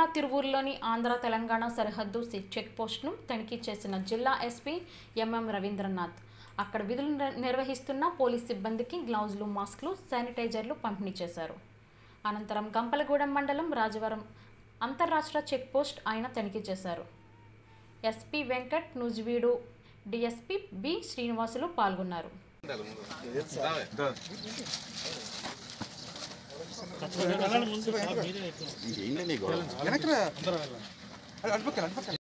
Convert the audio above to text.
జిల్లా తిరువూరులోని ఆంధ్ర తెలంగాణ సరిహద్దు C- check పోస్ట్ను తనిఖీ చేసిన జిల్లా ఎస్పీ ఎంఎం రవీంద్రనాథ్ అక్కడ విధులు నిర్- నిర్వహిస్తున్న పోలీస్ సిబ్బందికి గ్లౌజులు మాస్కులు శానిటైజర్లు పంపిణీ చేశారు అనంతరం గంపలగూడెం మండలం రాజవరం అంతర్రాష్ట్ర చెక్ పోస్ట్ ఆయన తనిఖీ చేశారు SP Venkat Nuzvid DSP B Srinivasulu పాల్గొన్నారు ఏంటండి గొడవ వెనక్కి రా. అటు పక్కన, అటు పక్కన.